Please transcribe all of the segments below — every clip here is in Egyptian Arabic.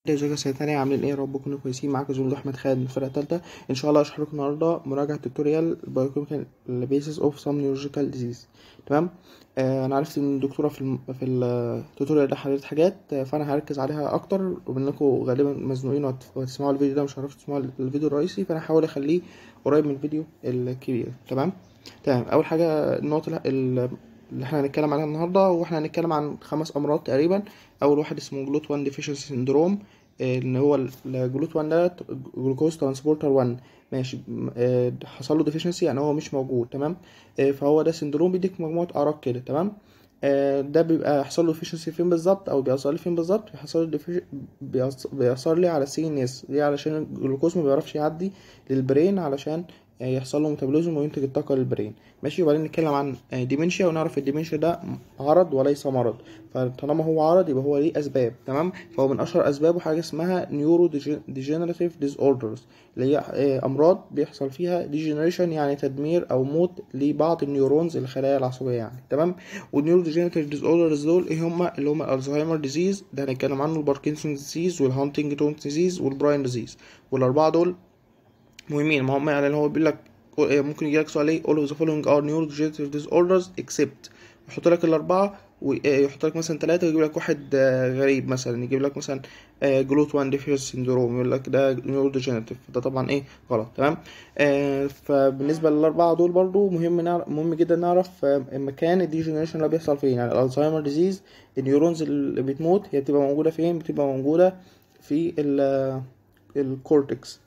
ازيكم يا سنة تانية عاملين ايه يا رب تكونوا كويسين معاكم زميل احمد خالد من الفرقة التالتة ان شاء الله هشرح لكم النهاردة مراجعة توتوريال بايوكيميكال بيسز اوف سام نيورولوجيكال ديزيز تمام آه انا عرفت ان الدكتورة في الم... في التوتوريال ده حللت حاجات آه فانا هركز عليها اكتر وبانكم غالبا مزنوقين وهت- وهتسمعوا الفيديو ده مش هتعرفوا تسمعوا الفيديو الرئيسي فانا هحاول اخليه قريب من الفيديو الكبير تمام تمام اول حاجة النقطة ال- ال- اللي احنا هنتكلم عليها النهارده واحنا هنتكلم عن خمس امراض تقريبا اول واحد اسمه جلوت 1 ديفيشنسي سيندروم ان هو الجلوت 1 ده جلوكوز ترانسبورتر 1 ماشي م- آه، حصل له ديفيشنسي يعني هو مش موجود تمام آه، فهو ده سندروم بيديك مجموعه اعراض كده تمام آه، ده بيبقى يحصل له ديفيشنسي فين بالظبط او بيحصل لي فين بالظبط بيحصل لي defici- بيحص- بيحصل لي على سي ان اس ليه علشان الجلوكوز ما بيعرفش يعدي للبرين علشان آه، يحصل له ميتابوليزم وينتج الطاقه للبرين ماشي وبعدين نتكلم عن ديمنشيا ونعرف الديمنشيا ده عرض وليس مرض فطالما هو عرض يبقى هو ليه اسباب تمام فهو من اشهر اسبابه حاجه اسمها نيورو ديجنراتيف ديز اوردرز اللي هي آه، امراض بيحصل فيها ديجنريشن يعني تدمير او موت لبعض النيورونز الخلايا العصبيه يعني تمام والنيورو ديجنراتيف ديز اوردرز دول ايه هم اللي هم الزهايمر ديزيز ده هنتكلم عنه الباركنسون ديزيز والهانتنجتون ديزيز والبراين ديزيز والاربعه دول مهمين ما هم يعني اللي هو بيقول لك ممكن يجي لك سؤال ايه all of the following are neurodegenerative disorders except يحط لك الاربعه ويحط لك مثلا ثلاثه ويجيب لك واحد آه، غريب مثلا يجيب لك مثلا جلوت 1 ديفيوز سيندروم يقول لك ده نيوروديجنراتيف ده طبعا ايه غلط تمام آه، فبالنسبه للاربعه دول برضو مهم نعرف مهم جدا نعرف آه، مكان الديجنريشن اللي بيحصل فين يعني الالزهايمر ديزيز النيورونز اللي بتموت هي بتبقى موجوده فين بتبقى موجوده في ال- الكورتكس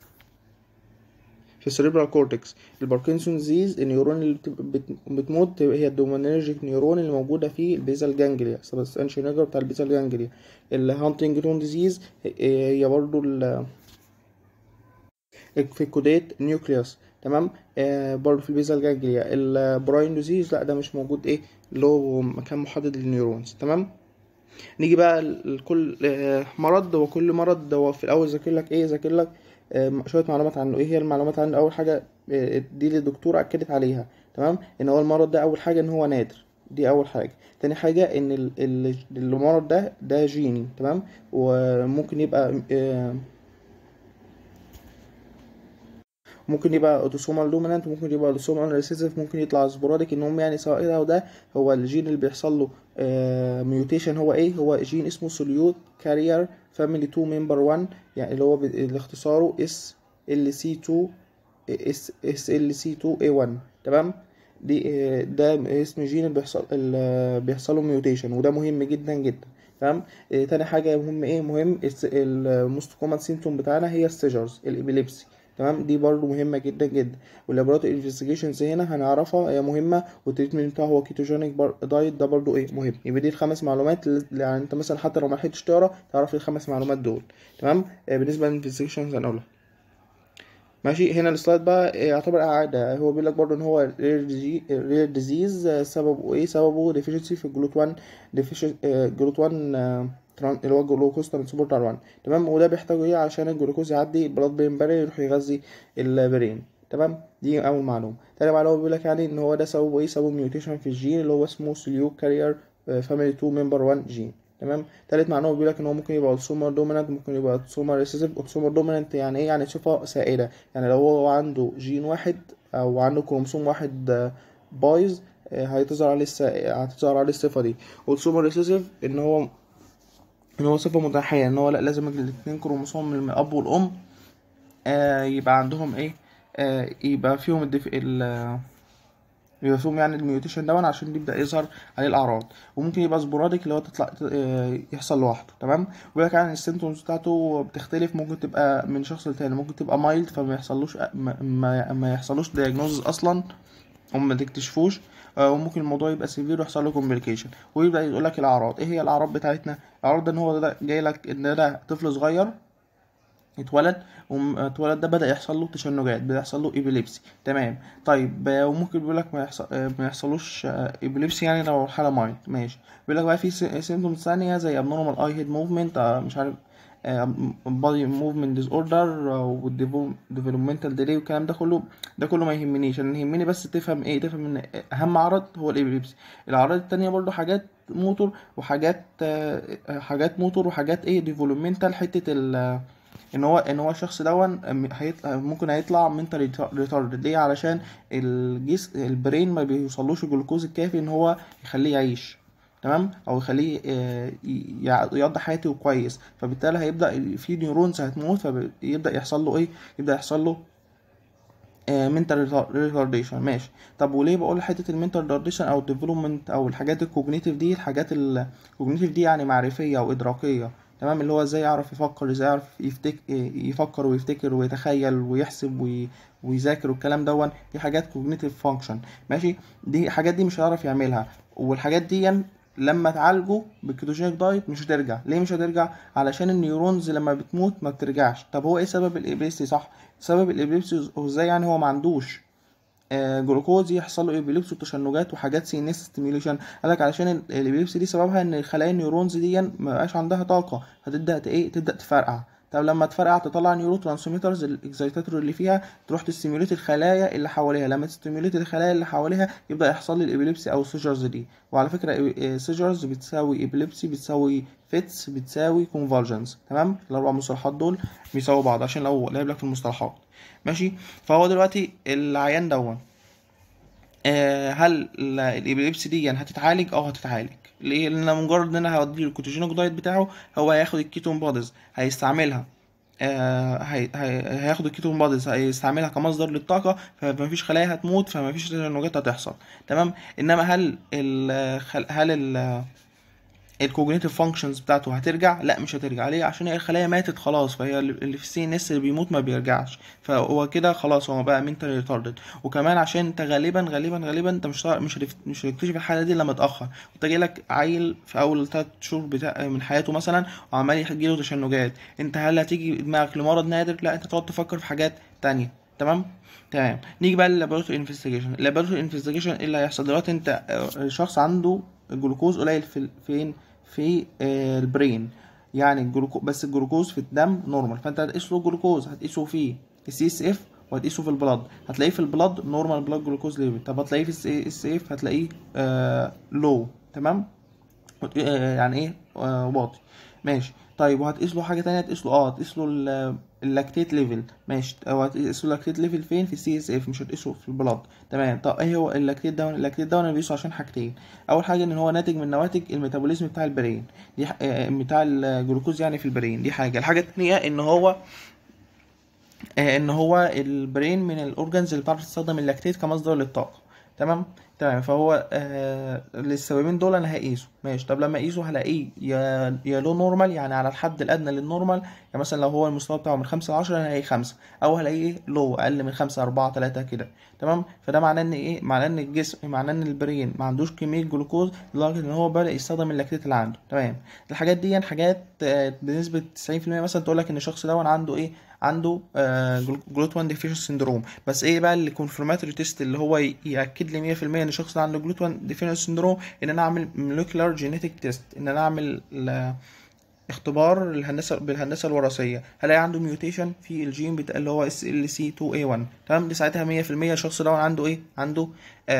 في السيريبرال كورتكس الباركنسون ديزيز النيورون اللي بت- بت- بتموت هي الدومينرجيك نيورون اللي موجودة في البيزال جانجليا سبستانشال نيجر بتاع البيزال جانجليا الهانتنجتون ديزيز هي برضو ال- في الكودات نيوكليوس تمام آه برضو في البيزال جانجليا البراين ديزيز لا ده مش موجود ايه له مكان محدد للنيورونز تمام نيجي بقى لكل آه، مرض وكل مرض هو في الاول ذاكر لك ايه ذاكر لك آه، شويه معلومات عنه ايه هي المعلومات عنه اول حاجه آه، دي اللي الدكتوره اكدت عليها تمام ان هو المرض ده اول حاجه ان هو نادر دي اول حاجه تاني حاجه ان ال- ال- المرض ده ده جيني تمام وممكن يبقى آه، ممكن يبقى اوتوسومال دومينانت ممكن يبقى اوتوسومال ريسيسيف ممكن يطلع سبوراديك ان هم يعني سواء ده او ده هو الجين اللي بيحصل له ميوتيشن هو ايه هو جين اسمه سوليوت كارير فاميلي 2 ممبر 1 يعني اللي هو ب- اللي اختصاره اس ال سي 2 اس اس ال سي 2 اي 1 تمام دي آه، ده اسم جين اللي بيحصل اللي بيحصل له ميوتيشن وده مهم جدا جدا تمام آه، تاني حاجه مهم ايه مهم الموست كومن سيمتوم بتاعنا هي السيجرز الابيليبسي تمام دي برضو مهمة جدا جدا واللابوراتوري انفستيجيشنز هنا هنعرفها هي مهمة والتريتمنت بتاعه هو كيتوجينيك دايت ده برضو ايه مهم يبقى دي الخمس معلومات اللي يعني انت مثلا حتى لو ما لحقتش تقرا تعرف الخمس معلومات دول تمام آه، بالنسبة للانفستيجيشنز هنقولها ماشي هنا السلايد بقى آه، يعتبر إعادة هو بيقول لك برضه إن هو رير ديزيز سببه إيه سببه ديفيشنسي في الجلوت 1 ديفيشن جلوت 1 آه، تران- اللي هو جلوكوز ترانسبورتر 1 تمام وده بيحتاجه إيه عشان الجلوكوز يعدي البلاد برين بارير يروح يغذي البرين تمام دي أول معلومة تاني معلومة بيقول لك يعني إن هو ده سببه إيه سببه ميوتيشن في الجين اللي هو اسمه سليوك كارير فاميلي 2 ممبر 1 جين تمام تالت معلومة بيقول لك ان هو ممكن يبقى اوتوسومال دومينانت ممكن يبقى اوتوسومال ريسيسيف اوتوسومال دومينانت يعني ايه يعني صفة سائدة يعني لو هو عنده جين واحد او عنده كروموسوم واحد آه، بايظ آه، هتظهر عليه الس... هتظهر عليه الصفة دي اوتوسومال ريسيسيف ان هو ان هو صفة متناحية ان هو لا لازم الاتنين كروموسوم من الاب والام آه يبقى عندهم ايه آه يبقى فيهم الدف... ال يبقى فيهم يعني الميوتيشن ده عشان يبدأ يظهر عليه الأعراض وممكن يبقى سبوراديك اللي هو تطلع آه، يحصل لوحده تمام ويقول لك يعني السيمتومز بتاعته بتختلف ممكن تبقى من شخص لتاني ممكن تبقى مايلد فما يحصلوش ما, ما, ما يحصلوش دياجنوزز أصلا او ما تكتشفوش آه، وممكن الموضوع يبقى سيفير ويحصل له كومبليكيشن ويبدا يقول لك الاعراض ايه هي الاعراض بتاعتنا الاعراض ده ان هو ده جاي لك ان ده طفل صغير اتولد واتولد ده بدأ يحصل له تشنجات بدأ يحصل له ايبيليبسي تمام طيب آه، وممكن بيقول لك ما يحصل آه، ما يحصلوش ايبيليبسي يعني لو حالة مايلد ماشي بيقول لك بقى في سيمبتومز ثانية زي abnormal eye head movement آه، مش عارف body movement disorder والديفلوبمنتال ديلي والكلام ده كله ده كله ما يهمنيش انا يهمني بس تفهم ايه تفهم ان اهم عرض هو الابيليبسي الاعراض التانية برضو حاجات موتور وحاجات آه، حاجات موتور وحاجات ايه ديفلوبمنتال حته ال ان هو ان هو الشخص دون هيطلع ممكن هيطلع منتال ريتارد ليه علشان الجس البرين ما بيوصلوش الجلوكوز الكافي ان هو يخليه يعيش تمام او يخليه آه، ي- يقضي حياته كويس فبالتالي هيبدا في نيورونز هتموت فيبدا يحصل له ايه يبدا يحصل له منتال ريتارديشن ماشي طب وليه بقول حته المنتال ريتارديشن او الديفلوبمنت او الحاجات الكوجنيتيف دي الحاجات الكوجنيتيف دي يعني معرفيه او ادراكيه تمام اللي هو ازاي يعرف يفكر ازاي يعرف يفتك يفكر ويفتكر ويتخيل ويحسب وي... ويذاكر والكلام دون دي حاجات كوجنيتيف فانكشن ماشي دي حاجات دي مش هيعرف يعملها والحاجات دي لما تعالجه بالكيتوجينيك دايت مش هترجع ليه مش هترجع علشان النيورونز لما بتموت ما بترجعش طب هو ايه سبب الابليبسي صح سبب الابليبسي هو ازاي يعني هو ما عندوش آه، جلوكوز يحصل له ابيليبسي وتشنجات وحاجات سينيس ستيميوليشن قالك علشان ال- الابيليبسي دي سببها ان خلايا النيورونز دي ما بقاش عندها طاقه فتبدا ت- ايه تبدا تفرقع طب لما تفرقع تطلع نيورو ترانسميترز الاكزايتاتور اللي فيها تروح تستيميوليت الخلايا اللي حواليها لما تستيميوليت الخلايا اللي حواليها يبدا يحصل لي الابيليبسي او السيجرز دي وعلى فكره سيجرز بتساوي ابيليبسي بتساوي فيتس بتساوي كونفرجنس تمام الاربع مصطلحات دول بيساووا بعض عشان لو لعب لك في المصطلحات ماشي فهو دلوقتي العيان دون آه، هل الابيليبسي دي يعني هتتعالج اه هتتعالج ليه لان أنا مجرد ان انا هودي له الكيتوجينيك دايت بتاعه هو هياخد الكيتون بوديز هيستعملها آه هي هي هياخد الكيتون بوديز هيستعملها كمصدر للطاقه فمفيش خلايا هتموت فمفيش تشنجات هتحصل تمام انما هل ال هل ال الكوجنيتيف فانكشنز بتاعته هترجع لا مش هترجع ليه عشان هي الخلايا ماتت خلاص فهي اللي في السي ان اس اللي بيموت ما بيرجعش فهو كده خلاص هو بقى منتال ريتاردد وكمان عشان انت غالبا غالبا غالبا انت مش هتعرف- مش هتف- مش هتكتشف الحاله دي الا متاخر انت جاي لك عيل في اول ثلاث شهور بتاع من حياته مثلا وعمال يجيله تشنجات انت هل هتيجي دماغك لمرض نادر لا انت تقعد تفكر في حاجات تانية تمام تمام نيجي بقى للابوراتوري انفستيجيشن اللابوراتوري انفستيجيشن ايه اللي هيحصل دلوقتي انت آه، شخص عنده الجلوكوز قليل في فين في آه، البرين يعني الجلوكوز بس الجلوكوز في الدم نورمال فانت هتقيس له الجلوكوز هتقيسه في السي اس اف وهتقيسه في البلاد هتلاقيه في البلاد نورمال بلاد جلوكوز ليفل طب هتلاقيه في السي اس اف هتلاقيه آه لو تمام وت- آه، يعني ايه آه واطي ماشي طيب وهتقيس له حاجه تانية تقيس له اه تقيس له ال- اللاكتيت ليفل ماشي او هتقيس له اللاكتيت ليفل فين في السي اس اف مش هتقيسه في البلاد تمام طب ايه هو اللاكتيت داون اللاكتيت داون انا بقيسه عشان حاجتين اول حاجه ان هو ناتج من نواتج الميتابوليزم بتاع البرين دي ح- آه، بتاع الجلوكوز يعني في البرين دي حاجه الحاجه الثانيه ان هو آه، ان هو البرين من الاورجنز اللي بتعرف تستخدم اللاكتيت كمصدر للطاقه تمام تمام فهو آه للسببين دول انا هقيسه ماشي طب لما اقيسه هلاقيه يا يا لو نورمال يعني على الحد الادنى للنورمال يعني مثلا لو هو المستوى بتاعه من خمسة لعشرة انا هلاقيه خمسة او هلاقيه لو اقل من خمسة اربعة تلاتة كده تمام فده معناه ان ايه معناه ان الجسم معناه ان البرين ما عندوش كميه جلوكوز لدرجه ان هو بدا يستخدم اللاكتيت اللي عنده تمام الحاجات دي حاجات آه، بنسبه 90% مثلا تقول لك ان الشخص ده عنده ايه عنده جلوت 1 ديفيشن سندروم بس ايه بقى الكونفرماتوري تيست اللي هو ي- ياكد لي 100% ان الشخص ده عنده جلوت 1 ديفيشن سندروم ان انا اعمل مولكيولار جينيتك تيست ان انا اعمل ل- اختبار الهندسه بالهندسه الوراثيه هلاقي عنده ميوتيشن في الجين بتاع اللي هو اس ال سي 2 اي 1 تمام دي ساعتها 100% الشخص ده عنده ايه عنده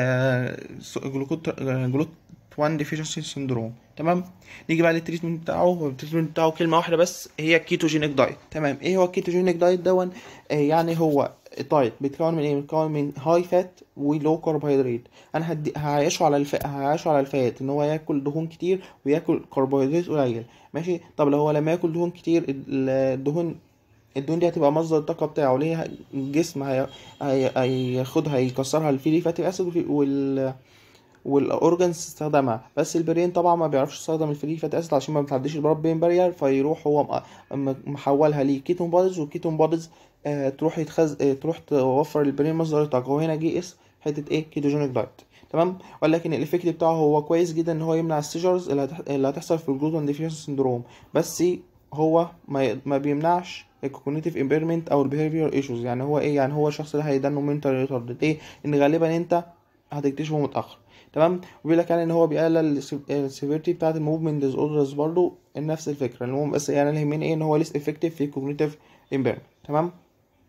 آه جلوكوت جلوت 1 ديفيشنسي سندروم تمام نيجي بقى للتريتمنت بتاعه هو التريتمنت بتاعه كلمه واحده بس هي الكيتوجينيك دايت تمام ايه هو الكيتوجينيك دايت دون آه يعني هو دايت بيتكون من ايه بيتكون من هاي فات ولو كربوهيدرات انا هدي هعيشه على الف... هعيشه على الفات ان هو ياكل دهون كتير وياكل كربوهيدرات قليل ماشي طب لو هو لما ياكل دهون كتير ال- الدهون الدهون دي هتبقى مصدر الطاقه بتاعه ليه الجسم هي... هي... هياخدها يكسرها الفري فاتي اسيد وفي... وال والاورجنز تستخدمها بس البرين طبعا ما بيعرفش يستخدم الفري فاتي اسيد عشان ما بتعديش البلاد بين بارير فيروح هو م- م- محولها لكيتون بوديز والكيتون بوديز آه تروح يتخز آه تروح توفر للبرين مصدر الطاقه وهنا جه اسم حته ايه كيتوجينيك دايت تمام ولكن الايفكت بتاعه هو كويس جدا ان هو يمنع السيجرز اللي, هتح... اللي هتحصل في الجلوتون ديفيشن سندروم بس هو ما, ي... ما بيمنعش الكوجنيتيف امبيرمنت او البيهيفير ايشوز يعني هو ايه يعني هو الشخص ده هيدانه منتال ريتاردد ايه ان غالبا انت هتكتشفه متاخر تمام وبيقول لك يعني ان هو بيقلل السيفيرتي بتاعت الموفمنت ديز اوردرز برضه نفس الفكره المهم بس يعني اللي يهمني ايه ان هو ليس افكتيف في كوجنيتيف امبيرمنت تمام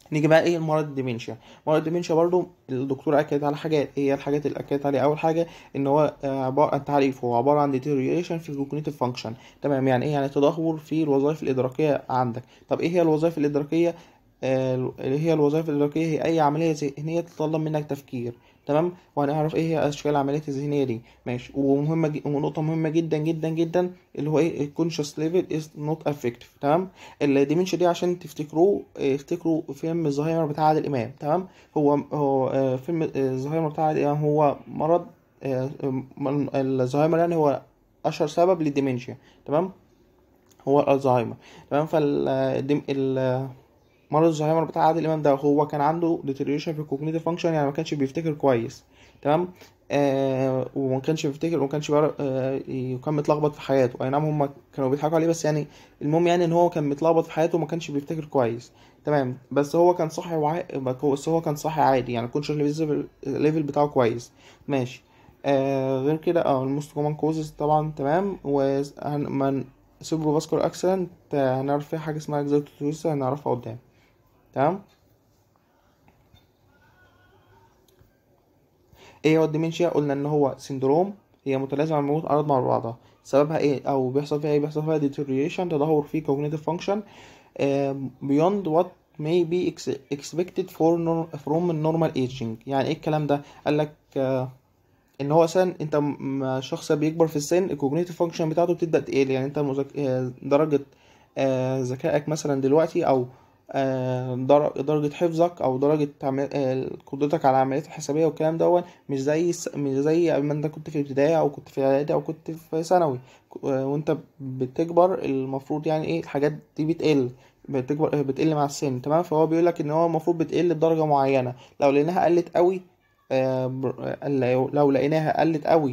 نيجي بقى ايه المرض الديمنشيا مرض الديمنشيا برضو الدكتور اكد على حاجات ايه هي الحاجات اللي اكدت عليها اول حاجه ان هو آه، عباره عن تعريف هو عباره عن deterioration في الكوجنيتيف فانكشن تمام يعني ايه يعني تدهور في الوظائف الادراكيه عندك طب ايه هي الوظائف الادراكيه آه، اللي هي الوظائف الادراكيه هي اي عمليه ذهنيه تتطلب منك تفكير تمام وهنعرف ايه هي اشكال العمليات الذهنيه دي ماشي ومهمه ج... ونقطه مهمه جدا جدا جدا اللي هو ايه الكونشس ليفل از نوت افكتيف تمام الديمنشيا دي عشان تفتكروه آه، افتكروا فيلم الزهايمر بتاع عادل امام تمام هو هو آه، فيلم آه، الزهايمر بتاع عادل امام هو مرض آه، م- الزهايمر يعني هو اشهر سبب للديمنشيا تمام هو الزهايمر تمام فال الدم- ال- مرض الزهايمر بتاع عادل امام ده هو كان عنده deterioration في الكوجنيتيف فانكشن يعني ما كانش بيفتكر كويس تمام آه وما كانش بيفتكر وما كانش بيعرف آه كان متلخبط في حياته اي نعم هم كانوا بيضحكوا عليه بس يعني المهم يعني ان هو كان متلخبط في حياته وما كانش بيفتكر كويس تمام بس هو كان صحي وعا... بس هو كان صحي عادي يعني الكونشس ليفل ليفل بتاعه كويس ماشي آه غير كده اه الموست كومن كوزز طبعا تمام ومن سيبرو فاسكولار اكسيدنت هنعرف فيها حاجه اسمها اكزيتوتوسيس هنعرفها قدام تمام ايه هو الديمنشيا قلنا ان هو سندروم هي متلازمه مع اعراض مع بعضها سببها ايه او بيحصل فيها ايه بيحصل فيها deterioration تدهور في cognitive function uh, beyond what may be ex- expected for nor- from normal aging يعني ايه الكلام ده قال لك آه، ان هو اصلا انت م- م- شخص بيكبر في السن الكوجنيتيف فانكشن بتاعته بتبدا تقل يعني انت مذاك... آه، درجه آه، ذكائك مثلا دلوقتي او آه، در- درجه حفظك او درجه عم- آه، قدرتك على العمليات الحسابيه والكلام دوت مش زي الس- مش زي ما انت كنت في ابتدائي او كنت في اعدادي او كنت في ثانوي ك- آه، وانت بتكبر المفروض يعني ايه الحاجات دي بتقل بتكبر بتقل مع السن تمام فهو بيقول لك ان هو المفروض بتقل بدرجه معينه لو لقيناها قلت قوي آه، بر- لو لو لقيناها قلت قوي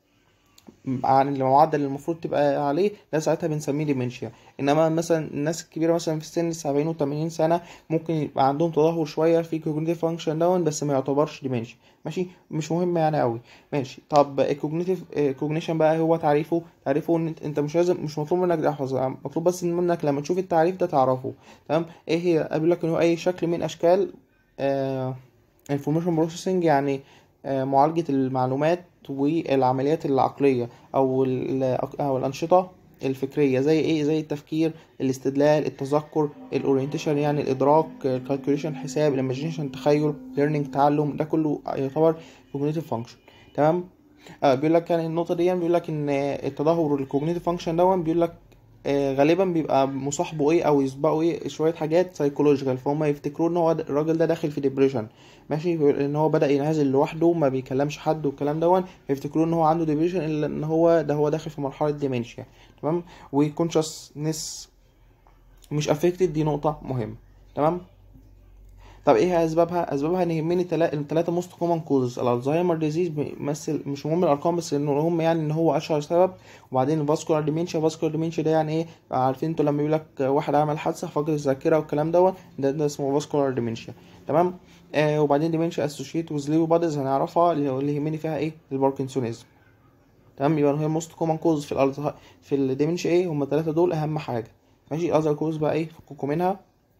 عن المعدل اللي المفروض تبقى عليه ده ساعتها بنسميه ديمنشيا انما مثلا الناس الكبيره مثلا في سن السبعين وثمانين سنه ممكن يبقى عندهم تدهور شويه في cognitive function داون بس ما يعتبرش ديمنشيا ماشي مش مهم يعني قوي ماشي طب الكوجنيتيف كوجنيشن بقى هو تعريفه تعريفه ان انت انت مش لازم مش مطلوب منك تحفظ مطلوب بس منك لما تشوف التعريف ده تعرفه تمام ايه هي قبل لك ان هو اي شكل من اشكال آه information processing يعني آه، معالجة المعلومات والعمليات العقلية أو ال- أو الأنشطة الفكرية زي إيه زي التفكير الاستدلال التذكر الأورينتيشن يعني الإدراك الكالكوليشن الحساب الإيماجينيشن تخيل ليرنينج تعلم ده كله يعتبر cognitive function تمام آه بيقول لك يعني النقطة دي بيقول لك إن التدهور الكوجنيتيف فانكشن ده بيقول لك آه، غالبا بيبقى مصاحبه ايه او يسبقه ايه شويه حاجات سايكولوجيكال فهم يفتكروا ان هو د- الراجل ده داخل في ديبريشن ماشي بيقول ان هو بدا ينعزل لوحده ما بيكلمش حد والكلام دون فيفتكروا ان هو عنده ديبريشن الا ان هو ده هو داخل في مرحله ديمنشيا تمام وكونشسنس مش افكتد دي نقطه مهمه تمام طب ايه اسبابها اسبابها ان يهمني التلا- التلاته موست كومن كوزز الالزهايمر ديزيز بيمثل مش مهم الارقام بس انه هم يعني ان هو اشهر سبب وبعدين الفاسكولار ديمنشيا الفاسكولار ديمنشيا ده يعني ايه عارفين انتوا لما يقول لك واحد عمل حادثه فقد الذاكره والكلام دوت ده ده اسمه فاسكولار ديمنشيا تمام آه وبعدين ديمنشيا اسوشيت ويز ليو باديز هنعرفها اللي اللي يهمني فيها ايه الباركنسونيزم تمام يبقى هي موست كومن كوز في الالزهايمر في الديمنشيا ايه هم الثلاثه دول اهم حاجه ماشي اذر كوز بقى ايه فككوا منها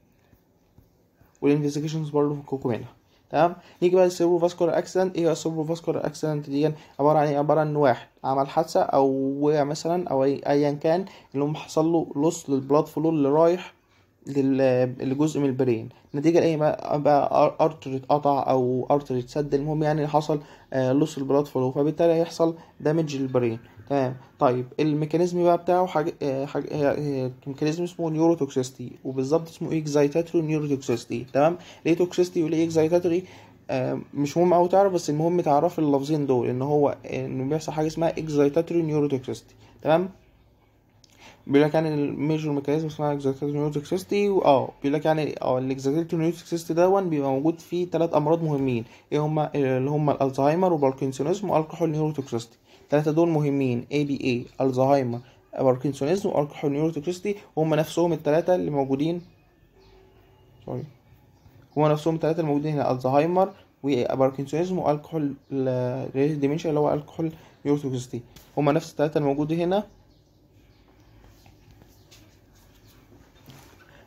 والانفستيجيشنز برضه فككوا منها تمام نيجي بقى للسيربرو فاسكولار اكسيدنت ايه هو السيربرو فاسكولار اكسيدنت دي عباره عن ايه عباره عن واحد عمل حادثه او وقع مثلا او أي- ايا كان اللي هم حصل له لوس للبلاد فلو اللي رايح لل- لجزء من البرين نتيجة ايه بقى, بقى ارتري اتقطع او ارتري اتسد المهم يعني حصل لوس البلاد فلو فبالتالي هيحصل دامج للبرين تمام طيب الميكانيزم بقى بتاعه حاجة آه، حاجة هي- هي ميكانيزم اسمه نيوروتوكسيستي وبالظبط اسمه اكزايتاتوري نيوروتوكسيستي تمام ليه توكسيستي وليه اكزايتاتوري آه، مش مهم أوي تعرف بس المهم تعرف اللفظين دول ان هو انه بيحصل حاجه اسمها اكزايتاتوري نيوروتوكسيستي تمام بيقول لك يعني الميجور ميكانيزم اسمها اكزايتاتوري نيوروتوكسيستي اه بيقول لك يعني اه الاكزايتاتوري نيوروتوكسيستي ده بيبقى موجود فيه ثلاث امراض مهمين ايه هما اللي هما الالزهايمر وباركنسونيزم والكحول نيوروتوكسيستي الثلاثه دول مهمين اي بي اي الزهايمر باركنسونيزم والكحول نيوروتوكسيستي هم نفسهم الثلاثه اللي موجودين سوري هما نفسهم الثلاثه الموجودين هنا الزهايمر وباركنسونيزم والكحول ريليتد ديمنشيا اللي هو الكحول نيوروتوكسيستي هما نفس الثلاثه الموجودين هنا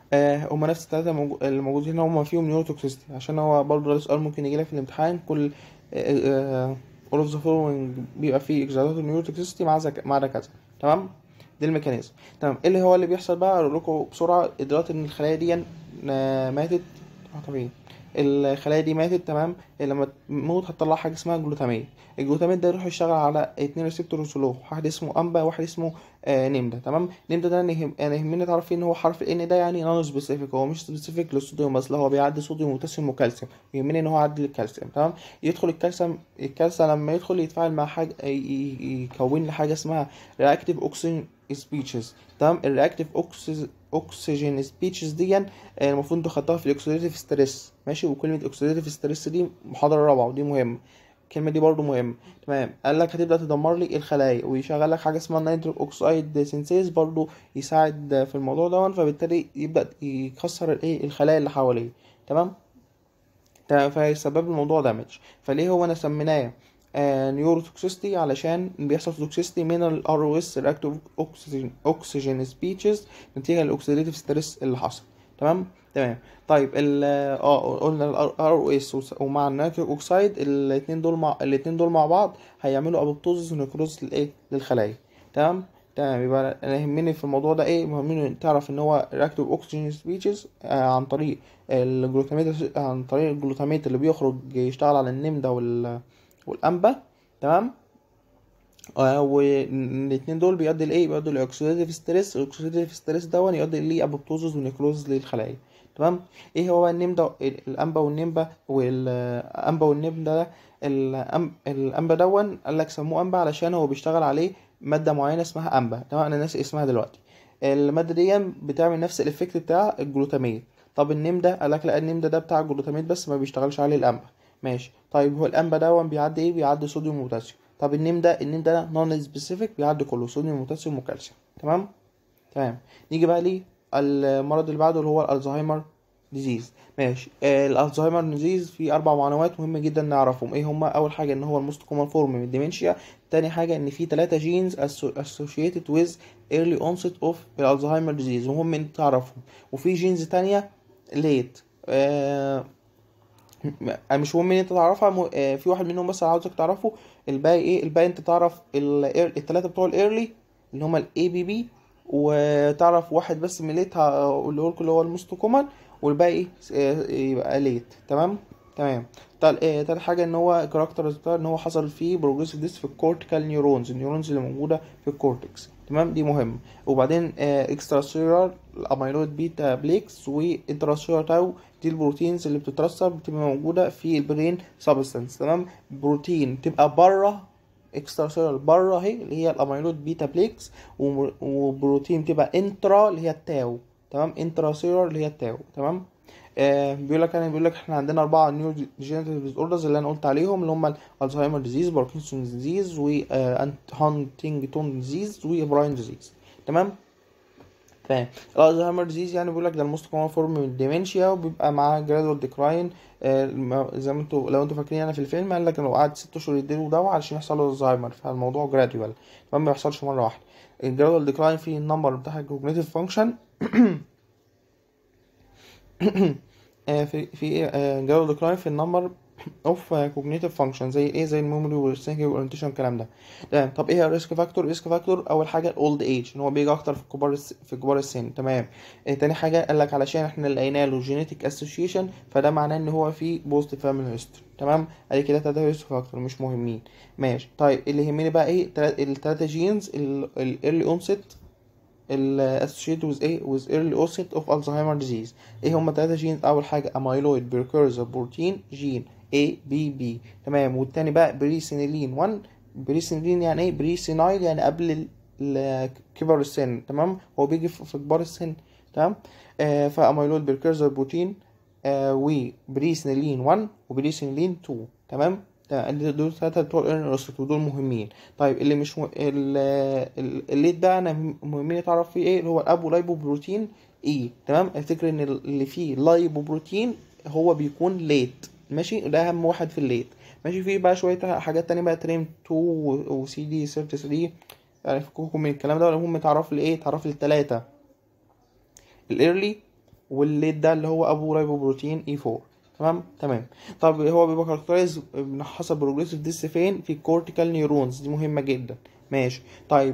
آه هما نفس الثلاثه موجو... الموجودين هما فيهم نيوروتوكسيستي عشان هو برضه ده سؤال ممكن يجيلك في الامتحان كل آه all of the following بيبقى فيه اكزالاتور نيوروتوكسيستي مع ذك... مع ده كذا تمام دي الميكانيزم تمام ايه اللي هو اللي بيحصل بقى اقول لكم بسرعه دلوقتي ان الخلايا دي آه، ماتت اه طبيعي الخلايا دي ماتت تمام لما تموت هتطلع حاجه اسمها جلوتامين الجلوتامين ده يروح يشتغل على اتنين ريسبتور سلو واحد اسمه امبا وواحد اسمه آه نيمدا تمام نيمدا ده انا يهم- انا يهمني تعرف فيه ان هو حرف ان ده يعني نون سبيسيفيك هو مش سبيسيفيك للصوديوم بس لا هو بيعدي صوديوم وبوتاسيوم وكالسيوم يهمني ان هو يعدي الكالسيوم تمام يدخل الكالسيوم الكالسيوم لما يدخل يتفاعل مع حاجه ي- ي- يكون لي حاجه اسمها رياكتيف اوكسجين سبيتشز تمام الرياكتيف اوكسجين سبيتشز دي آه، المفروض انتوا خدتوها في الاكسيديتيف ستريس ماشي وكلمه اكسيديتيف ستريس دي محاضره رابعه ودي مهمه الكلمه دي برضو مهمه تمام قال لك هتبدا تدمر لي الخلايا ويشغل لك حاجه اسمها نيتريك اوكسايد سينسيز برضو يساعد في الموضوع ده فبالتالي يبدا يكسر الايه الخلايا اللي حواليه تمام تمام فيسبب الموضوع دامج فليه هو انا سميناه آه نيوروتوكسيستي علشان بيحصل توكسيستي من الار او اس رياكتيف اوكسجين اوكسجين سبيتشز نتيجه للاكسيديتيف ستريس اللي حصل تمام تمام طيب ال اه قلنا الار او اس ومع النيتريك اوكسايد الاثنين دول مع الاثنين دول مع بعض هيعملوا ابوبتوزس ونكروز للايه للخلايا تمام تمام يبقى انا يهمني في الموضوع ده ايه مهمني تعرف ان هو رياكتيف اوكسجين سبيتشز آه عن طريق الجلوتاميت عن طريق الجلوتاميت اللي بيخرج يشتغل على النمدة وال والانبا تمام آه والاتنين دول بيؤدي لايه بيؤدي لاكسيديتيف ستريس الاكسيديتيف ستريس ده يؤدي لابوبتوزس ونكروز للخلايا تمام ايه هو النمدة الانبا والنمبا والانبا والنمدة ده الأم- الانبا دون قال لك سموه انبا علشان هو بيشتغل عليه ماده معينه اسمها انبا تمام انا ناسي اسمها دلوقتي الماده دي بتعمل نفس الايفكت بتاع الجلوتاميت طب النيم ده قال لك لا النيم ده ده بتاع الجلوتاميت بس ما بيشتغلش عليه الانبا ماشي طيب هو الانبا ده بيعدي ايه بيعدي صوديوم وبوتاسيوم طب النيم ده النيم ده نون سبيسيفيك بيعدي كله صوديوم وبوتاسيوم وكالسيوم تمام تمام نيجي بقى ليه المرض اللي بعده اللي هو الالزهايمر ديزيز ماشي آه الالزهايمر ديزيز في اربع معلومات مهمه جدا نعرفهم ايه هما اول حاجه ان هو الموست كومن فورم من الديمنشيا تاني حاجه ان في ثلاثه جينز associated with early onset of الالزهايمر ديزيز وهم انت تعرفهم وفي جينز تانية ليت آه م- مش مهم ان انت تعرفها م- آه، في واحد منهم بس انا عاوزك تعرفه الباقي ايه الباقي انت تعرف الثلاثه بتوع الايرلي اللي هما الاي بي بي وتعرف واحد بس من ليت اللي هو اللي هو الموست كومن والباقي آه، يبقى ليت تمام تمام تال- آه، تالت حاجه ان هو كاركتر بتاع ان هو حصل فيه بروجريسيف ديس في الكورتيكال نيورونز النيورونز اللي موجوده في الكورتكس تمام دي مهم وبعدين اكسترا سيلولار الاميلويد بيتا بليكس وانترا سيلولار تاو دي البروتينز اللي بتترسب بتبقى موجوده في البرين سبستانس تمام بروتين تبقى بره اكسترا سيلولار بره اهي اللي هي الاميلويد بيتا بليكس وم- وبروتين تبقى انترا اللي هي التاو تمام انترا سيلولار اللي هي التاو تمام آه بيقول لك يعني بيقول لك احنا عندنا اربعه نيو ديجنريتيف ديز اوردرز اللي انا قلت عليهم اللي هم الزهايمر ديزيز باركنسون ديزيز وهانتنجتون ديزيز وبراين ديزيز تمام تمام الالزهايمر ديزيز يعني بيقول لك ده الموست كومن فورم من الديمنشيا وبيبقى معاه جرادوال ديكلاين زي ما انتوا لو انتوا فاكرين انا في الفيلم قال لك لو قعد ست اشهر يديله دواء علشان يحصل له الزهايمر فالموضوع جرادوال ما بيحصلش مره واحده الجرادوال ديكلاين فيه النمبر بتاع الكوجنيتيف فانكشن آه، في في جرادوال ديكلاين في النمبر اوف كوجنيتيف فانكشن زي ايه زي الميموري والثينكينج والاورينتيشن الكلام ده تمام طب ايه الريسك فاكتور ريسك فاكتور اول حاجه الاولد ايج ان هو بيجي اكتر في كبار الس... في كبار السن تمام إيه تاني حاجه قال لك علشان احنا لقينا له جينيتك اسوشيشن فده معناه ان هو في بوست فاميلي هيستوري تمام ادي كده تلاته ريسك فاكتور مش مهمين ماشي طيب اللي يهمني بقى ايه التلاته جينز الايرلي اونست ال associated with ايه with early onset of Alzheimer disease ايه هما تلاتة جينز اول حاجة amyloid precursor protein جين A B B تمام والتاني بقى بريسينيلين 1 بريسينيلين يعني ايه بريسينايل يعني قبل ال- ال- كبر السن تمام هو بيجي في في كبار السن تمام آه فاميلويد بريكرزر بروتين آه وبريسينيلين 1 وبريسينيلين 2 تمام تمام دول دول ثلاثة بتوع الانرست ودول مهمين طيب اللي مش م... ال- ال- الليت ده انا مهمين تعرف فيه ايه اللي هو الابو لايبو بروتين ايه تمام افتكر ان اللي فيه لايبو بروتين هو بيكون ليت ماشي ده اهم واحد في الليت ماشي فيه بقى شويه حاجات تانية بقى تريم 2 وسي دي 33 يعني فكوكم من الكلام ده المهم تعرف لي ايه تعرف لي التلاتة الايرلي والليت ده اللي هو ابو رايبوبروتين اي 4 تمام تمام طب هو بيبقى كاركترايز حسب بروجريسيف ديس فين في الكورتيكال نيورونز دي مهمه جدا ماشي طيب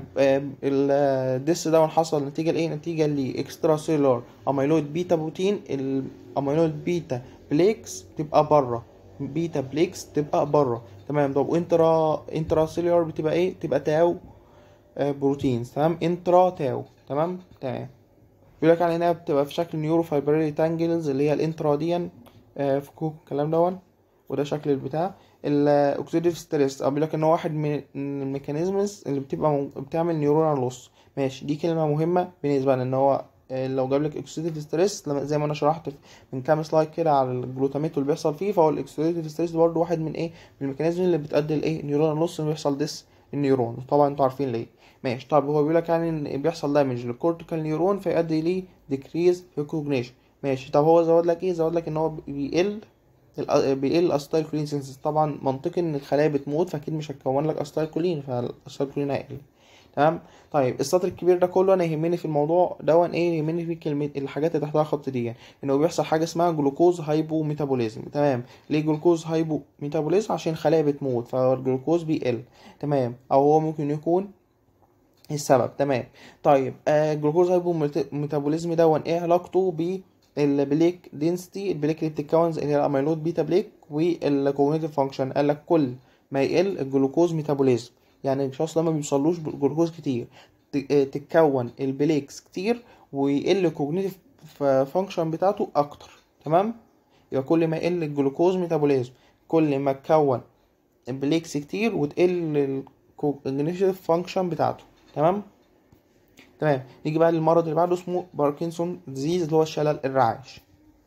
الديس ده حصل نتيجه لايه نتيجه لاكسترا سيلولار اميلويد بيتا بروتين الاميلويد بيتا بليكس تبقى بره بيتا بليكس تبقى بره تمام طب وانترا انترا سيلولار بتبقى ايه تبقى تاو آه، بروتينز تمام انترا تاو تمام تمام بيقول لك على انها بتبقى في شكل نيورو فايبريلي تانجلز اللي هي الانتراديان آه، فكوك الكلام دون وده شكل البتاع الاوكسيديف ستريس او بيقول لك ان هو واحد من الميكانيزمز اللي بتبقى مو- بتعمل نيورونال لوس ماشي دي كلمه مهمه بالنسبه لنا ان هو آه، لو جاب لك اوكسيديف ستريس زي ما انا شرحت في- من كام سلايد كده على الجلوتاميت واللي بيحصل فيه فهو الاوكسيديف ستريس ده برضه واحد من ايه من الميكانيزم اللي بتؤدي لايه نيورونال لوس اللي بيحصل ديس النيورون طبعا انتوا عارفين ليه ماشي طب هو بيقول لك يعني ان بيحصل دامج للكورتيكال نيورون فيؤدي ليه ديكريز في كوجنيشن ماشي طب هو زود لك ايه زود لك ان هو بيقل الأ- بيقل الاسيتايل كولين سينسز طبعا منطقي ان الخلايا بتموت فاكيد مش هتكون لك اسيتايل كولين فالاسيتايل كولين هيقل تمام طيب السطر الكبير ده كله انا يهمني في الموضوع دون ايه يهمني في كلمه الحاجات اللي تحتها خط دي يعني انه بيحصل حاجه اسمها جلوكوز هايبو ميتابوليزم تمام ليه جلوكوز هايبو ميتابوليزم عشان الخلايا بتموت فالجلوكوز بيقل تمام او هو ممكن يكون السبب تمام طيب آه جلوكوز هايبو ميتابوليزم دون ايه علاقته ب البليك دينستي البليك اللي بتتكون زي اللي هي الاميلود بيتا بليك والكوجنيتيف فانكشن قال لك كل ما يقل الجلوكوز ميتابوليزم يعني الشخص ده ما بيوصلوش جلوكوز كتير ت- آه، تتكون البليكس كتير ويقل الكوجنيتيف فانكشن بتاعته اكتر تمام يبقى كل ما يقل الجلوكوز ميتابوليزم كل ما تكون بليكس كتير وتقل الكوجنيتيف فانكشن بتاعته تمام تمام نيجي بقى للمرض اللي بعده اسمه باركنسون ديزيز اللي هو الشلل الرعاش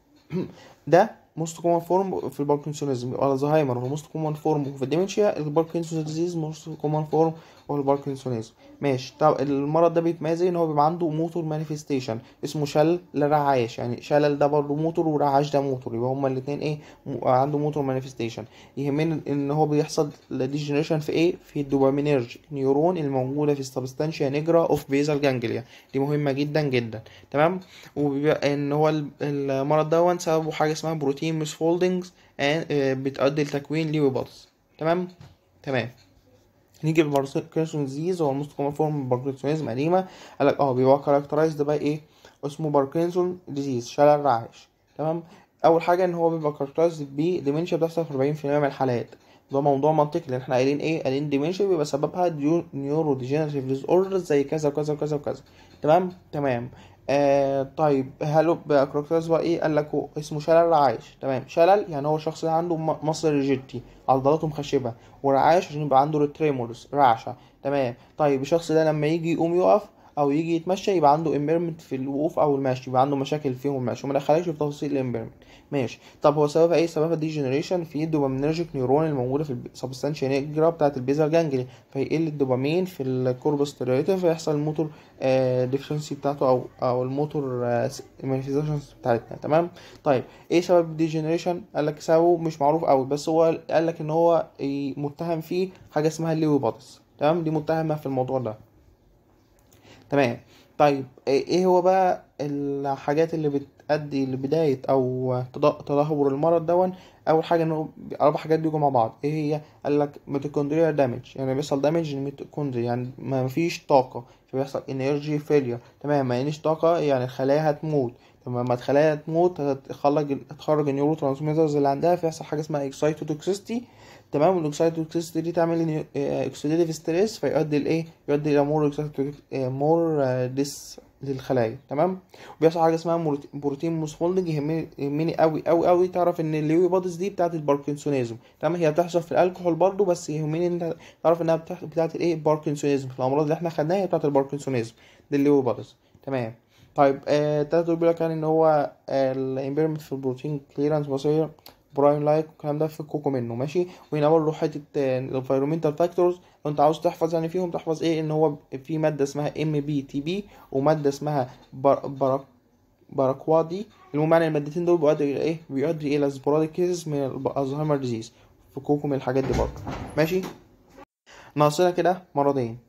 ده موست كومن فورم في الباركنسونيزم او الزهايمر هو موست كومن فورم في الديمنشيا الباركنسون ديزيز موست كومن فورم هو الباركنسونيزم ماشي طب المرض ده بيتميز ان هو بيبقى عنده موتور مانيفستيشن اسمه شلل رعاش يعني شلل ده برضه موتور ورعاش ده موتور يبقى هما الاثنين ايه م- عنده موتور مانيفستيشن يهمني ان هو بيحصل ديجنريشن في ايه في الدوبامينيرجيك نيورون الموجوده في السبستانشيا نيجرا اوف بيزال جانجليا دي مهمه جدا جدا تمام وبيبقى ان هو ال- المرض ده سببه حاجه اسمها بروتين مش فولدنجز بتؤدي لتكوين ليوباتس تمام تمام نيجي للباركنسون ديزيز هو الموست كومن فورم باركنسونيزم قديمه قال لك اه بيبقى كاركترايزد باي ايه اسمه باركنسون ديزيز شلل رعاش تمام اول حاجه ان هو بيبقى كاركترايزد ب ديمنشيا بتحصل في 40% من الحالات ده موضوع منطقي لان احنا قايلين ايه قايلين ديمنشيا بيبقى سببها نيورو ديجنريتيف ديز اوردرز زي كذا وكذا وكذا وكذا تمام تمام آه طيب هل بقى كاركترايز بقى ايه قال لك هو اسمه شلل رعاش تمام شلل يعني هو شخص عنده م- مصل ريجيدتي عضلاته مخشبه ورعاش عشان يبقى عنده ريتريمورز رعشه تمام طيب الشخص ده لما يجي يقوم يقف او يجي يتمشى يبقى عنده امبيرمنت في الوقوف او المشي يبقى عنده مشاكل فيهم المشي وما دخلكش في تفاصيل الامبيرمنت ماشي طب هو سببها ايه سببها ديجنريشن في الدوبامينرجيك نيورون الموجوده في السبستانشيا نيجرا بتاعه البيزال جانجلي فيقل الدوبامين في الكوربس ستيريوتيف فيحصل الموتور ديفشنسي بتاعته او او الموتور مانيفيزيشنز بتاعتنا تمام طيب ايه سبب الديجنريشن قال لك سببه مش معروف قوي بس هو قال لك ان هو إيه، متهم فيه حاجه اسمها الليوباتس تمام دي متهمه في الموضوع ده تمام طيب ايه هو بقى الحاجات اللي بتأدي لبداية او تد- تدهور المرض دون اول حاجة انه اربع حاجات بيجوا مع بعض ايه هي قال لك ميتوكوندريا دامج يعني بيحصل دامج للميتوكوندريا يعني ما فيش طاقة فبيحصل انرجي فيلير تمام ما فيش طاقة يعني الخلايا هتموت لما لما الخلايا تموت هتخرج هتخرج النيورو ترانسميترز اللي عندها فيحصل حاجة اسمها اكسايتوتوكسيستي تمام والاكسايتوتوكسيستي دي تعمل اكسيديتيف ستريس فيؤدي لايه يؤدي الى مور مور ديس للخلايا تمام وبيحصل حاجه اسمها مورت- بروتين موسفولدنج يهمني يهمني قوي قوي قوي تعرف ان الليوي بوديز دي بتاعه الباركنسونيزم تمام هي بتحصل في الكحول برضو بس يهمني ان انت تعرف انها بتاعه بتاعه الايه باركنسونيزم في الامراض اللي احنا خدناها هي بتاعه الباركنسونيزم دي الليوي بوديز تمام طيب آه تلاتة بيقول لك يعني ان هو الامبيرمنت في البروتين كليرانس بصير براين لايك والكلام ده فككوا منه ماشي وهنا برضه حته الانفيرومنتال فاكتورز لو انت عاوز تحفظ يعني فيهم تحفظ ايه ان هو في ماده اسمها ام بي تي بي وماده اسمها بر... برك... باراكوادي المهم يعني المادتين دول بيؤدي الى ايه بيؤدي الى سبوراديك كيسز من الزهايمر ديزيز فكوكوا من الحاجات دي برضه ماشي ناقصنا كده مرضين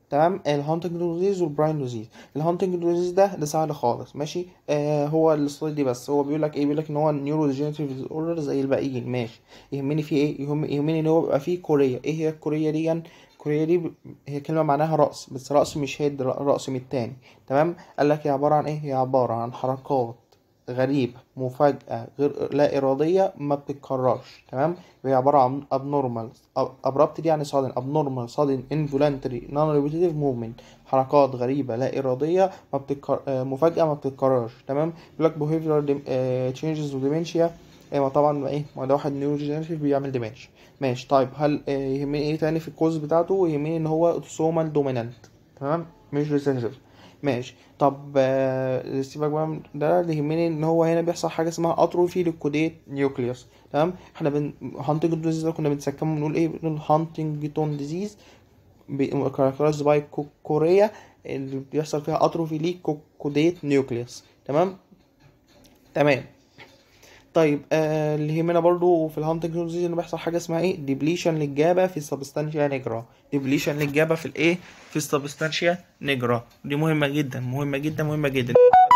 تمام الهانتنج ديزيز والبراين ديزيز الهانتنج ديزيز ده ده سهل خالص ماشي آه هو السلايد دي بس هو بيقول لك ايه بيقول لك ان هو نيورو ديجنريتيف ديز اوردر زي الباقيين ماشي يهمني فيه ايه يهم يهمني ان هو بيبقى فيه كوريا ايه هي الكوريا دي يعني الكوريا دي ب- هي كلمه معناها راس بس راس مش هيد راس من التاني تمام قال لك هي عباره عن ايه هي عباره عن حركات غريبة مفاجأة غير لا إرادية ما بتتكررش تمام هي عبارة عن abnormal abrupt دي يعني sudden abnormal sudden involuntary non repetitive movement حركات غريبة لا إرادية ما بتتكر... آه، مفاجأة ما بتتكررش تمام بيقول لك behavioral dem- آه، changes و dementia آه، ما طبعا ايه ما ده واحد نيوروجينيريتيف بيعمل ديمنشيا ماشي طيب هل آه، يهمني ايه تاني في الكوز بتاعته يهمني ان هو اوتوسومال دومينانت تمام مش ريسيسيف ماشي طب آه، سيبك بقى من ده اللي يهمني ان هو هنا بيحصل حاجه اسمها اتروفي للكوديت نيوكليوس تمام احنا بن هانتنجتون ديزيز ده كنا بنسكمه بنقول ايه بنقول هانتنجتون ديزيز كاركترايزد باي كوريا اللي بيحصل فيها اتروفي للكوديت نيوكليوس تمام تمام طيب آه اللي يهمنا برضو في الهانتنجتون ديزيز ان بيحصل حاجه اسمها ايه ديبليشن للجابه في السبستانشيا نيجرا ديبليشن للجابه في الايه في السبستانشيا نيجرا دي مهمه جدا مهمه جدا مهمه جدا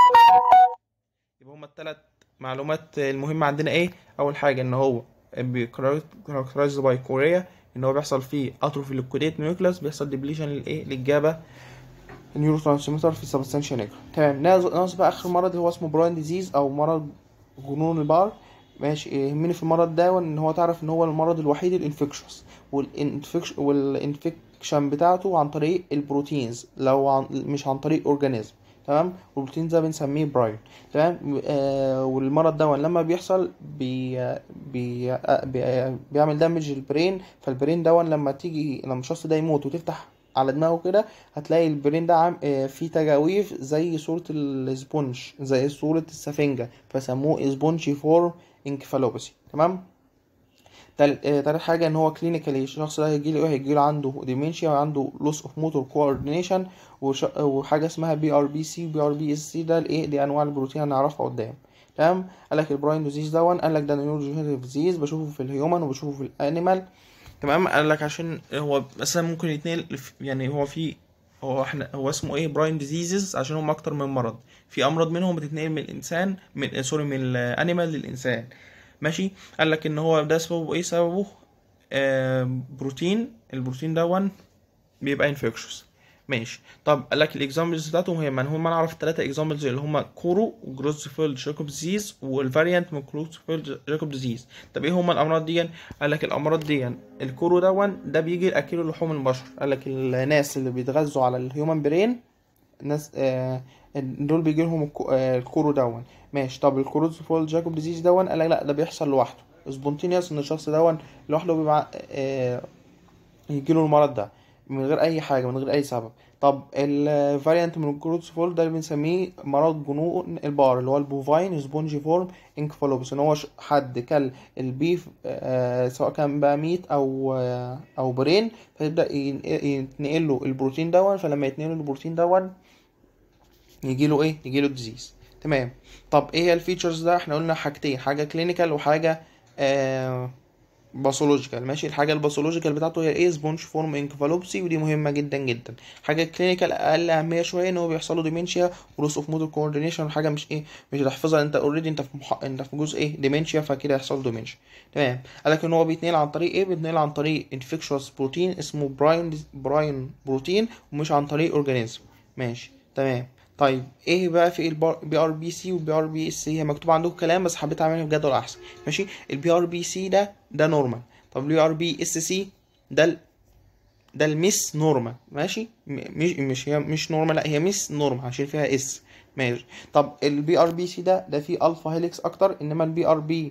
يبقى هما الثلاث معلومات المهمه عندنا ايه اول حاجه ان هو كاركترايزد باي كوريا ان هو بيحصل فيه اتروفي للكوديت نيوكلاس بيحصل ديبليشن للايه للجابه النيورو ترانسميتر في السبستانشيا نيجرا تمام ناقص ناقص بقى اخر مرض اللي هو اسمه براين ديزيز او مرض جنون البار ماشي يهمني في المرض ده ان هو تعرف ان هو المرض الوحيد الانفكشوس والانفكش والانفكشن بتاعته عن طريق البروتينز لو عن مش عن طريق اورجانيزم تمام والبروتين ده بنسميه براين تمام آه والمرض ده لما بيحصل بي بي آه بي آه بيعمل دامج البرين فالبرين ده لما تيجي لما الشخص ده يموت وتفتح على دماغه كده هتلاقي البرين ده عام آه، فيه تجاويف زي صورة السبونج زي صورة السفنجة فسموه سبونجي فورم انكفالوباسي تمام تال- آه، تالت حاجة ان هو كلينيكالي الشخص ده هيجيله ايه هيجيله عنده ديمنشيا وعنده لوس اوف موتور كوردينيشن وحاجة اسمها بي ار بي سي بي ار بي اس سي ده الايه دي انواع البروتين هنعرفها قدام تمام قال لك البراين ديزيز دون قال لك ده نيوروجينيتيف ديزيز بشوفه في الهيومن وبشوفه في الانيمال تمام قال لك عشان هو مثلا ممكن يتنقل في- يعني هو في هو احنا هو اسمه ايه براين ديزيزز عشان هم اكتر من مرض في امراض منهم بتتنقل من الانسان من سوري من الانيمال للانسان ماشي قال لك ان هو ده سببه ايه سببه آه بروتين البروتين دون بيبقى انفكشوس ماشي طب قال لك الاكزامبلز بتاعتهم هي من هم نعرف الثلاثه اكزامبلز اللي هم كورو وجروزفيلد جاكوب ديزيز والفاريانت من جروزفيلد جاكوب ديزيز طب ايه هم الامراض دي قال لك الامراض دي الكورو دون ده بيجي لاكلوا لحوم البشر قال لك الناس اللي بيتغذوا على الهيومن برين الناس آه دول بيجي لهم الكو- آه، الكورو دون ماشي طب الكروزفيلد جاكوب ديزيز دون قال لك لا ده بيحصل لوحده سبونتينيوس ان الشخص دون لوحده بيبقى آه يجيله المرض ده من غير اي حاجه من غير اي سبب طب الفاريانت من الكروتس فول ده اللي بنسميه مرض جنون البار اللي هو البوفاين سبونجي فورم انكفالوبس ان هو ش- حد كل البيف آه سواء كان بقى ميت او آه او برين فيبدا ين- يتنقل له البروتين دون فلما يتنقل له البروتين دون يجي له ايه يجي له ديزيز تمام طب ايه هي الفيتشرز ده احنا قلنا حاجتين حاجه كلينيكال وحاجه آه باثولوجيكال ماشي الحاجه الباثولوجيكال بتاعته هي ايه سبونج فورم انكفالوبسي ودي مهمه جدا جدا حاجه كلينيكال اقل اهميه شويه ان هو بيحصل له ديمنشيا ولوس اوف موتور كوردينيشن حاجه مش ايه مش هتحفظها انت اوريدي انت في مح... انت في جزء ايه ديمنشيا فكده يحصل له ديمنشيا تمام قال لك ان هو بيتنقل عن طريق ايه بيتنقل عن طريق انفكشوس بروتين اسمه براين براين بروتين ومش عن طريق اورجانيزم ماشي تمام طيب ايه بقى في البي ار بي سي والبي ار بي اس سي هي مكتوب عندكم كلام بس حبيت اعملها بجدول احسن ماشي البي ار بي سي ده ده نورمال طب البي ار بي اس سي ده ال... ده الميس نورمال ماشي م- مش مش هي مش نورمال لا هي ميس نورمال عشان فيها اس ماشي طب البي ار بي سي ده ده فيه الفا هيليكس اكتر انما البي ار بي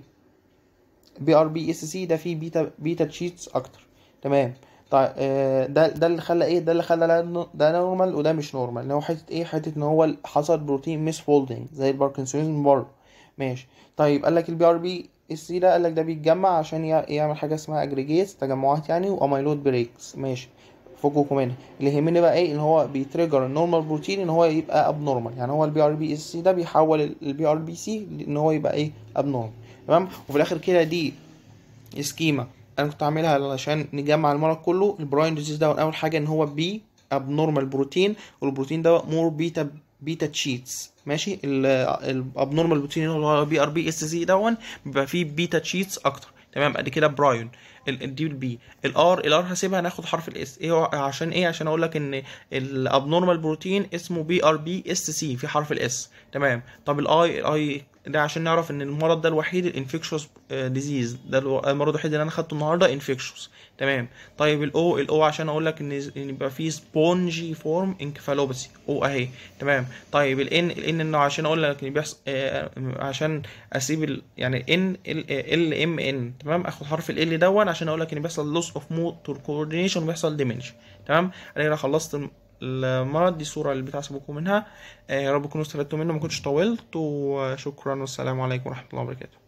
بي ار بي اس سي ده فيه بيتا بيتا تشيتس اكتر تمام طيب آه، ده ده اللي خلى ايه ده اللي خلى ده- ده نورمال وده مش نورمال ان هو حته ايه حته ان هو حصل بروتين ميس فولدنج زي الباركنسونيزم برضه ماشي طيب قال لك البي ار بي اس سي ده قال لك ده بيتجمع عشان يع- يعمل حاجه اسمها اجريجيتس تجمعات يعني واميلود بريكس ماشي فوقكم منها اللي يهمني بقى ايه ان هو بيتريجر النورمال بروتين ان هو يبقى اب نورمال يعني هو البي ار بي اس سي ده بيحول البي ار بي سي ان هو يبقى ايه اب نورمال تمام وفي الاخر كده دي سكيما انا كنت عاملها علشان نجمع المرض كله البراين ديزيز ده اول حاجه ان هو بي ابنورمال بروتين والبروتين ده مور بيتا بيتا تشيتس ماشي الابنورمال بروتين اللي هو بي ار بي اس سي دون بيبقى فيه بيتا تشيتس اكتر تمام ادي كده برايون دي البي الار الار هسيبها ناخد حرف الاس ايه هو عشان ايه عشان اقول لك ان الابنورمال بروتين اسمه بي ار بي اس سي في حرف الاس تمام طب الاي الاي ده عشان نعرف ان المرض ده الوحيد الانفكشوس ديزيز ده المرض الوحيد اللي انا خدته النهارده انفكشوس تمام طيب الاو الاو عشان اقول لك ان ان يبقى فيه سبونجي فورم انكفالوباسي او اهي تمام طيب الان الان انه عشان اقول لك ان بيحصل آه عشان اسيب ال يعني ان ال ام ان تمام اخد حرف ال دون عشان اقول لك ان بيحصل لوس اوف موتور كوردينيشن وبيحصل ديمنشن تمام انا كده خلصت المرض دي الصورة اللي بتحسبكم منها يا رب تكونوا استفدتوا منه ما كنتش طولت وشكرا والسلام عليكم ورحمة الله وبركاته